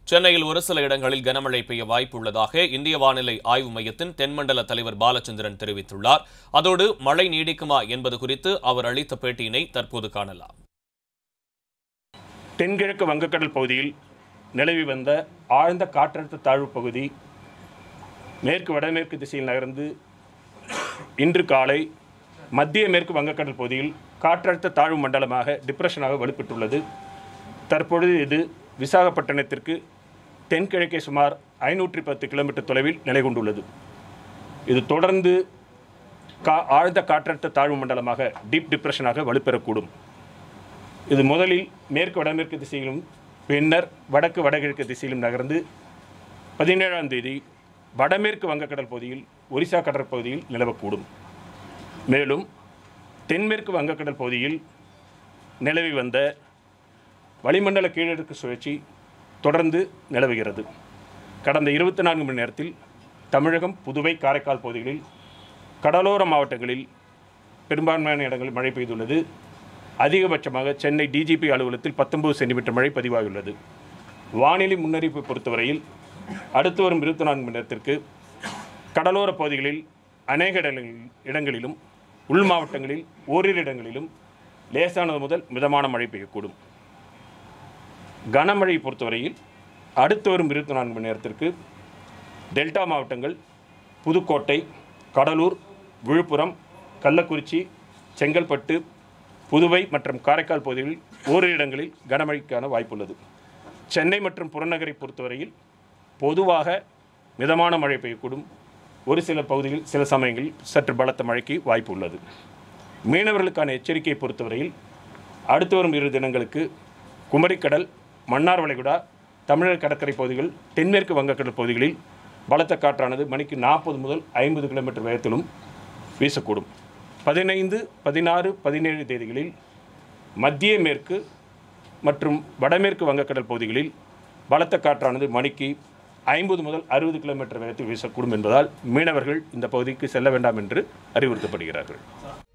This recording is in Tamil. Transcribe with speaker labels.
Speaker 1: சென்னையில் ஒரு சில இடங்களில் கனமழை பெய்ய வாய்ப்பு உள்ளதாக இந்திய வானிலை ஆய்வு மையத்தின் தென்மண்டல தலைவர் பாலச்சந்திரன் தெரிவித்துள்ளார் அதோடு மழை நீடிக்குமா என்பது குறித்து அவர் அளித்த பேட்டியினை தற்போது காணலாம்
Speaker 2: தென்கிழக்கு வங்கக்கடல் பகுதியில் நிலவி வந்த ஆழ்ந்த காற்றழுத்த தாழ்வு பகுதி மேற்கு வடமேற்கு திசையில் நகர்ந்து இன்று காலை மத்திய மேற்கு வங்கக்கடல் பகுதியில் காற்றழுத்த தாழ்வு மண்டலமாக டிப்ரெஷனாக வலுப்பெற்றுள்ளது தற்பொழுது இது விசாகப்பட்டினத்திற்கு தென்கிழக்கே சுமார் ஐநூற்றி பத்து கிலோமீட்டர் தொலைவில் நிலை கொண்டுள்ளது இது தொடர்ந்து கா ஆழ்ந்த காற்றழுத்த தாழ்வு மண்டலமாக டீப் டிப்ரெஷனாக வலுப்பெறக்கூடும் இது முதலில் மேற்கு வடமேற்கு திசையிலும் பின்னர் வடக்கு வடகிழக்கு திசையிலும் நகர்ந்து பதினேழாம் தேதி வடமேற்கு வங்கக்கடல் பகுதியில் ஒரிசா கடற்பகுதியில் நிலவக்கூடும் மேலும் தென்மேற்கு வங்கக்கடல் பகுதியில் நிலவி வந்த வளிமண்டல கீழடுக்கு சுழற்சி தொடர்ந்து நிலவுகிறது கடந்த இருபத்தி நான்கு மணி நேரத்தில் தமிழகம் புதுவை காரைக்கால் பகுதிகளில் கடலோர மாவட்டங்களில் பெரும்பான்மையான இடங்களில் மழை பெய்துள்ளது அதிகபட்சமாக சென்னை டிஜிபி அலுவலகத்தில் பத்தொன்பது சென்டிமீட்டர் மழை பதிவாகியுள்ளது வானிலை முன்னறிவிப்பை பொறுத்தவரையில் அடுத்து வரும் இருபத்தி நான்கு மணி நேரத்திற்கு கடலோர பகுதிகளில் அநேக இடங்களில் இடங்களிலும் உள் மாவட்டங்களில் ஓரிரு இடங்களிலும் லேசானது முதல் மிதமான மழை பெய்யக்கூடும் கனமழை பொறுத்தவரையில் அடுத்து வரும் இருபத்தி நான்கு மணி நேரத்திற்கு டெல்டா மாவட்டங்கள் புதுக்கோட்டை கடலூர் விழுப்புரம் கள்ளக்குறிச்சி செங்கல்பட்டு புதுவை மற்றும் காரைக்கால் பகுதிகளில் ஓரிரு இடங்களில் கனமழைக்கான வாய்ப்புள்ளது சென்னை மற்றும் புறநகரை பொறுத்தவரையில் பொதுவாக மிதமான மழை பெய்யக்கூடும் ஒரு சில பகுதிகளில் சில சமயங்களில் சற்று பலத்த மழைக்கு வாய்ப்பு உள்ளது மீனவர்களுக்கான எச்சரிக்கையை பொறுத்தவரையில் அடுத்து வரும் இரு தினங்களுக்கு குமரிக்கடல் மன்னார் வளைகுடா தமிழக கடற்கரை பகுதிகள் தென்மேற்கு வங்கக்கடல் பகுதிகளில் பலத்த காற்றானது மணிக்கு நாற்பது முதல் ஐம்பது கிலோமீட்டர் வேகத்திலும் வீசக்கூடும் பதினைந்து பதினாறு பதினேழு தேதிகளில் மத்திய மேற்கு மற்றும் வடமேற்கு வங்கக்கடல் பகுதிகளில் பலத்த காற்றானது மணிக்கு ஐம்பது முதல் அறுபது கிலோமீட்டர் வேகத்தில் வீசக்கூடும் என்பதால் மீனவர்கள் இந்த பகுதிக்கு செல்ல வேண்டாம் என்று அறிவுறுத்தப்படுகிறார்கள்